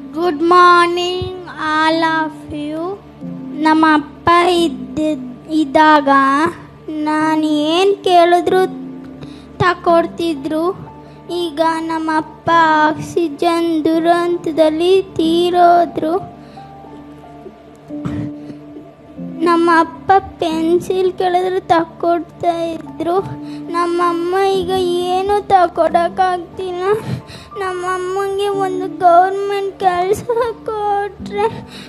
Good morning all of you ನಮ್ಮ ಅಪ್ಪ ಇದ್ದ ಇದ್ದಾಗ ನಾನು ಏನು ಕೇಳಿದ್ರು ತಕೊಡ್ತಿದ್ರು ಈಗ ನಮ್ಮ ಅಪ್ಪ ಆಕ್ಸಿಜನ್ ದುರಂತದಲ್ಲಿ ತೀರೋದ್ರು ನಮ್ಮ ಅಪ್ಪ ಪೆನ್ಸಿಲ್ ಕೇಳಿದ್ರೆ ತಕ್ಕೊಡ್ತಾ ಇದ್ರು ನಮ್ಮಮ್ಮ ಈಗ ಏನು ತಕೊಡೋಕ್ಕಾಗ್ತಿಲ್ಲ ನಮ್ಮಮ್ಮಂಗೆ ಒಂದು ಗೌರ್ಮೆಂಟ್ ಕೆಲಸ ಕೊಟ್ಟರೆ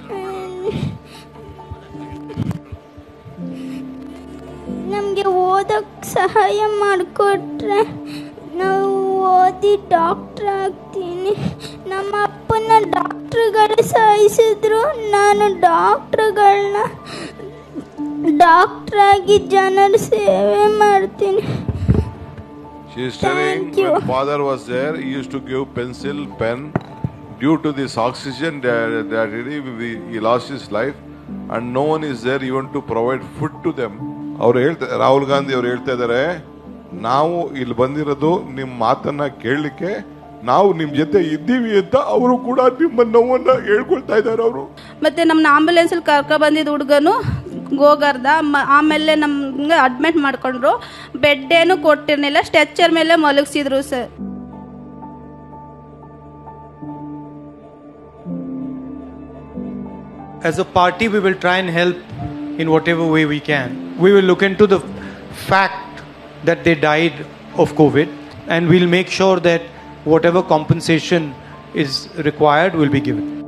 ನಮಗೆ ಓದೋಕ್ಕೆ ಸಹಾಯ ಮಾಡಿಕೊಟ್ರೆ ನಾವು ಓದಿ ಡಾಕ್ಟ್ರ್ ಆಗ್ತೀನಿ ನಮ್ಮ ಅಪ್ಪನ ಡಾಕ್ಟ್ರುಗಳು ಸಾಯಿಸಿದ್ರು ನಾನು ಡಾಕ್ಟ್ರುಗಳನ್ನ ಡಾಕ್ಟ್ರಾಗಿ ಜನರ ಸೇವೆ ಮಾಡ್ತೀನಿ She is telling Thank you. when father was there, he used to give pencil, pen. Due to this oxygen that, that he, he lost his life, and no one is there even to provide food to them. ಅವ್ರು ಹೇಳ್ತಾ ರಾಹುಲ್ ಗಾಂಧಿ ಅವ್ರು ಹೇಳ್ತಾ ಇದ್ದಾರೆ ನಾವು ಇಲ್ಲಿ ಬಂದಿರೋದು ನಿಮ್ಮ ಮಾತನ್ನ ಕೇಳಲಿಕ್ಕೆ ನಾವು ನಿಮ್ ಜೊತೆ ಇದ್ದೀವಿ ಅಂತ ಅವರು ಕೂಡ ನಿಮ್ಮ ನೋವನ್ನ ಹೇಳ್ಕೊಳ್ತಾ ಇದ್ದಾರೆ ಅವರು ಮತ್ತು ನಮ್ಮನ್ನ ಆಂಬುಲೆನ್ಸಲ್ಲಿ ಕರ್ಕೊ ಬಂದಿದ್ದ ಹುಡುಗನು ಗೋಗರ್ದ ಮ ಆಮೇಲೆ ನಮ್ಗೆ ಅಡ್ಮಿಟ್ ಮಾಡ್ಕೊಂಡ್ರು ಬೆಡ್ ಏನು ಕೊಟ್ಟಿರಲಿಲ್ಲ ಸ್ಟ್ರೆಚರ್ ಮೇಲೆ ಮಲಗಿಸಿದ್ರು sir As a party, we will try and help in whatever way we can. We will look into the fact that they died of COVID and we'll make sure that whatever compensation is required will be given.